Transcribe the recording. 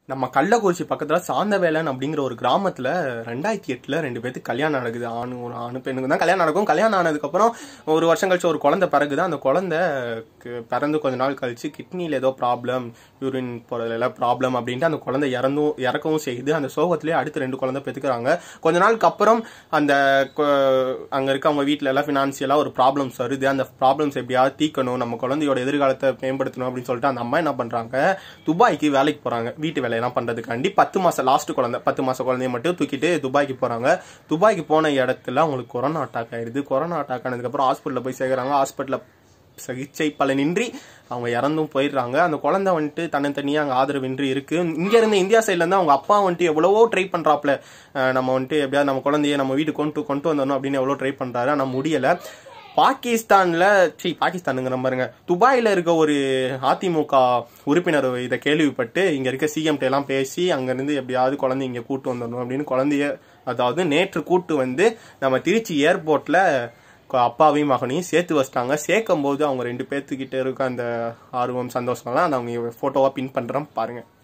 நம்ம கள்ளக்குறிச்சி பக்கத்துல சாந்தவேலன் அப்படிங்கிற ஒரு கிராமத்துல ரெண்டாயிரத்தி எட்டுல ரெண்டு பேத்துக்கு கல்யாணம் நடக்குது ஆணு ஒரு ஆணு பெண்ணுக்கு தான் கல்யாணம் நடக்கும் கல்யாணம் ஆனதுக்கு அப்புறம் ஒரு வருஷம் கழிச்சு ஒரு குழந்தை பிறகுது அந்த குழந்தை கு- பிறந்து கொஞ்ச நாள் கழிச்சு கிட்னில ஏதோ ப்ராப்ளம் யூரின் போறதுல ப்ராப்ளம் அப்படின்ட்டு அந்த குழந்தை இறந்தும் இறக்கவும் செய்யுது அந்த சோகத்திலேயே அடுத்து ரெண்டு குழந்தை பெற்றுக்கிறாங்க கொஞ்ச நாளுக்கு அப்புறம் அந்த கொ- அங்க இருக்க அவங்க வீட்ல எல்லாம் பினான்சியலா ஒரு ப்ராப்ளம்ஸ் வருது அந்த ப்ராப்ளம்ஸ் எப்படியாவது தீக்கணும் நம்ம குழந்தையோட எதிர்காலத்தை மேம்படுத்தணும் அப்படின்னு சொல்லிட்டு அந்த அம்மா என்ன பண்றாங்க துபாய்க்கு வேலைக்கு போறாங்க வீட்டு வேலையெல்லாம் பண்றதுக்காண்டி பத்து மாசம் லாஸ்ட் குழந்தை பத்து மாசம் குழந்தைய மட்டும் தூக்கிட்டு துபாய்க்கு போறாங்க துபாய்க்கு போன இடத்துல அவங்களுக்கு கொரோனா அட்டாக் ஆயிடுது கொரோனா அட்டாக் ஆனதுக்கு அப்புறம் ஹாஸ்பிட்டல்ல போய் சேர்க்கறாங்க ஹாஸ்பிட்டல்ல சிகிச்சை பலனின்றி அவங்க இறந்தும் போயிடுறாங்க அந்த குழந்தை வந்துட்டு தன்னந்தனியா அங்க ஆதரவின்றி இருக்கு இங்க இருந்து இந்தியா சைட்ல இருந்து அவங்க அப்பா வந்துட்டு எவ்வளவோ ட்ரை பண்றாப்ல அஹ் நம்ம வந்துட்டு எப்படியாவது நம்ம குழந்தைய நம்ம வீட்டுக்கு கொண்டு கொண்டு வந்துடணும் அப்படின்னு எவ்வளவு ட்ரை பண்றாரு ஆனா முடியல பாகிஸ்தான்ல சி பாகிஸ்தானுங்கிற பாருங்க துபாயில இருக்க ஒரு அதிமுக உறுப்பினர் இதை கேள்விப்பட்டு இங்க இருக்க சிஎம் எல்லாம் பேசி அங்க இருந்து எப்படியாவது குழந்தை இங்க கூட்டு வந்துடணும் அப்படின்னு குழந்தைய அதாவது நேற்று கூட்டு வந்து நம்ம திருச்சி ஏர்போர்ட்ல க- அப்பாவையும் மகனையும் சேர்த்து வச்சிட்டாங்க சேர்க்கும் போது அவங்க ரெண்டு பேர்த்துக்கிட்ட இருக்க அந்த ஆர்வம் சந்தோஷம்லாம் நான் அவங்க போட்டோவா பின் பண்றேன் பாருங்க